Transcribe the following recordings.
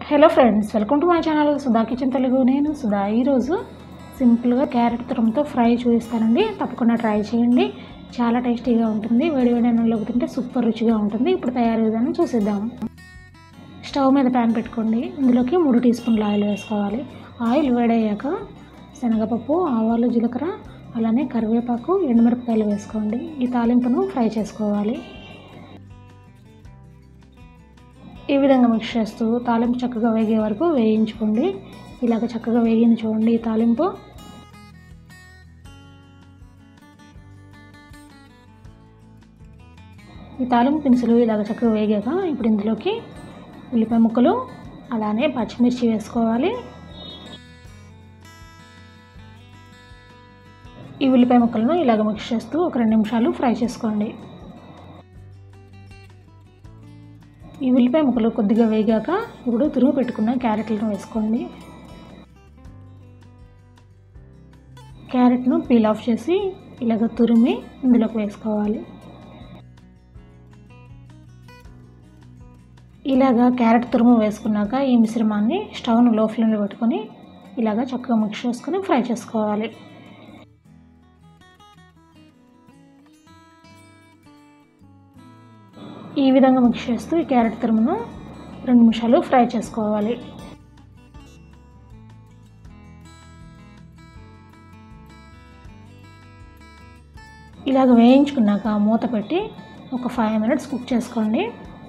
hello friends welcome to my channel Sudha kitchen Telugu నేను సుధా ఈరోజు సింపుల్గా క్యారెట్ తురంతో ఫ్రై చూపిస్తానండి తప్పకుండా ట్రై చేయండి చాలా టేస్టీగా ఉంటుంది వేడి వేడి అన్నంలోకి తింటే సూపర్ రుచిగా ఉంటుంది ఇప్పుడు తయారీ విధానం చూసేద్దాం స్టవ్ మీద ప్యాన్ పెట్టుకోండి ఇందులోకి మూడు టీ స్పూన్ల ఆయిల్ వేసుకోవాలి ఆయిల్ వేడయ్యాక శనగపప్పు ఆవాలు జీలకర్ర అలానే కరివేపాకు ఎండుమిరపకాయలు వేసుకోండి ఈ తాలింపును ఫ్రై చేసుకోవాలి ఈ విధంగా మిక్స్ చేస్తూ తాలింపు చక్కగా వేగే వరకు వేయించుకోండి ఇలాగ చక్కగా వేగింది చూడండి ఈ తాలింపు ఈ తాలింపు దినుసులు ఇలాగ చక్కగా వేగాక ఇప్పుడు ఇందులోకి ఉల్లిపాయ ముక్కలు అలానే పచ్చిమిర్చి వేసుకోవాలి ఈ ఉల్లిపాయ ముక్కలను ఇలాగ మిక్స్ చేస్తూ ఒక రెండు నిమిషాలు ఫ్రై చేసుకోండి ఈ ఉల్లిపాయ ముక్కలు కొద్దిగా వేగాక ఇప్పుడు తురుము పెట్టుకున్న క్యారెట్లను వేసుకోండి క్యారెట్ను పీల్ ఆఫ్ చేసి ఇలాగ తురిమి ఇందులోకి వేసుకోవాలి ఇలాగా క్యారెట్ తురుము వేసుకున్నాక ఈ మిశ్రమాన్ని స్టవ్ను లో ఫ్లేమ్లో పెట్టుకొని ఇలాగ చక్కగా మిక్స్ చేసుకొని ఫ్రై చేసుకోవాలి ఈ విధంగా మిక్స్ చేస్తూ ఈ క్యారెట్ తురుమును రెండు నిమిషాలు ఫ్రై చేసుకోవాలి ఇలాగ వేయించుకున్నాక మూత పెట్టి ఒక ఫైవ్ మినిట్స్ కుక్ చేసుకోండి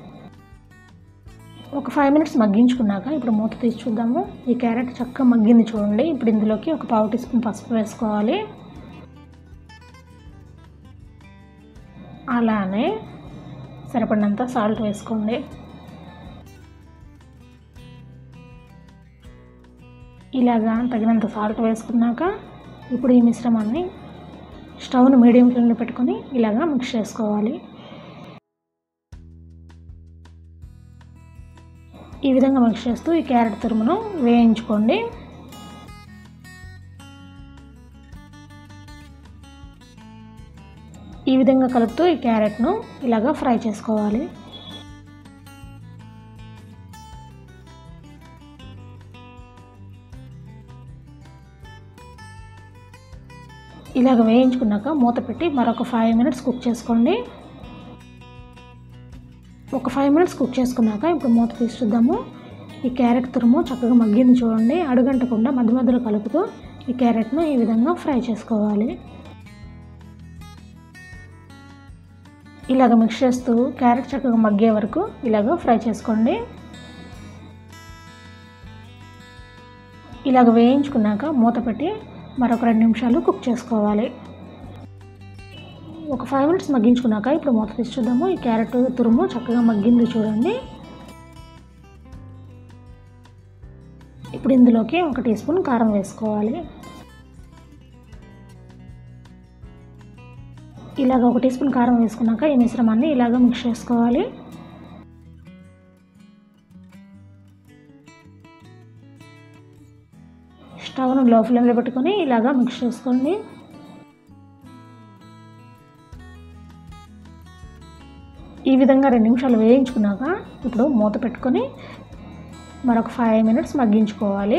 ఒక ఫైవ్ మినిట్స్ మగ్గించుకున్నాక ఇప్పుడు మూత తీసి చూద్దాము ఈ క్యారెట్ చక్కగా మగ్గింది చూడండి ఇప్పుడు ఇందులోకి ఒక పావు టీ స్పూన్ పసుపు వేసుకోవాలి అలానే సరిపడినంత సాల్ట్ వేసుకోండి ఇలాగా తగినంత సాల్ట్ వేసుకున్నాక ఇప్పుడు ఈ మిశ్రమాన్ని స్టవ్ను మీడియం ఫ్లేమ్లో పెట్టుకొని ఇలాగా మిక్స్ చేసుకోవాలి ఈ విధంగా మిక్స్ చేస్తూ ఈ క్యారెట్ తురుమును వేయించుకోండి ఈ విధంగా కలుపుతూ ఈ క్యారెట్ను ఇలాగా ఫ్రై చేసుకోవాలి ఇలాగ వేయించుకున్నాక మూత పెట్టి మరొక ఫైవ్ మినిట్స్ కుక్ చేసుకోండి ఒక ఫైవ్ మినిట్స్ కుక్ చేసుకున్నాక ఇప్పుడు మూత తీసి చూద్దాము ఈ క్యారెట్ తురుము చక్కగా మగ్గింది చూడండి అడుగంటకుండా మధ్య మధ్యలో కలుపుతూ ఈ క్యారెట్ను ఈ విధంగా ఫ్రై చేసుకోవాలి ఇలాగ మిక్స్ చేస్తూ క్యారెట్ చక్కగా మగ్గే వరకు ఇలాగ ఫ్రై చేసుకోండి ఇలాగ వేయించుకున్నాక మూత పెట్టి మరొక రెండు నిమిషాలు కుక్ చేసుకోవాలి ఒక ఫైవ్ మినిట్స్ మగ్గించుకున్నాక ఇప్పుడు మూత తీసి చూద్దాము ఈ క్యారెట్ తురుము చక్కగా మగ్గింది చూడండి ఇప్పుడు ఇందులోకి ఒక టీ స్పూన్ కారం వేసుకోవాలి ఇలాగ ఒక టీ స్పూన్ కారం వేసుకున్నాక ఈ మిశ్రమాన్ని ఇలాగ మిక్స్ చేసుకోవాలి స్టవ్ను లో ఫ్లేమ్లో పెట్టుకొని ఇలాగా మిక్స్ చేసుకోండి ఈ విధంగా రెండు నిమిషాలు వేయించుకున్నాక ఇప్పుడు మూత పెట్టుకొని మరొక ఫైవ్ మినిట్స్ మగ్గించుకోవాలి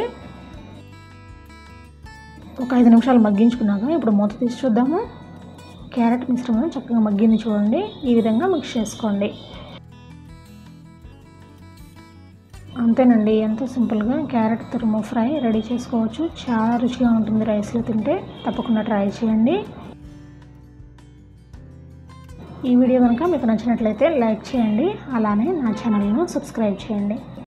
ఒక ఐదు నిమిషాలు మగ్గించుకున్నాక ఇప్పుడు మూత తీసి చూద్దాము క్యారెట్ మిశ్రమం చక్కగా మగ్గింది చూడండి ఈ విధంగా మిక్స్ చేసుకోండి అంతేనండి ఎంతో సింపుల్గా క్యారెట్ తురుము ఫ్రై రెడీ చేసుకోవచ్చు చాలా రుచిగా ఉంటుంది రైస్లో తింటే తప్పకుండా ట్రై చేయండి ఈ వీడియో కనుక మీకు నచ్చినట్లయితే లైక్ చేయండి అలానే నా ఛానల్ను సబ్స్క్రైబ్ చేయండి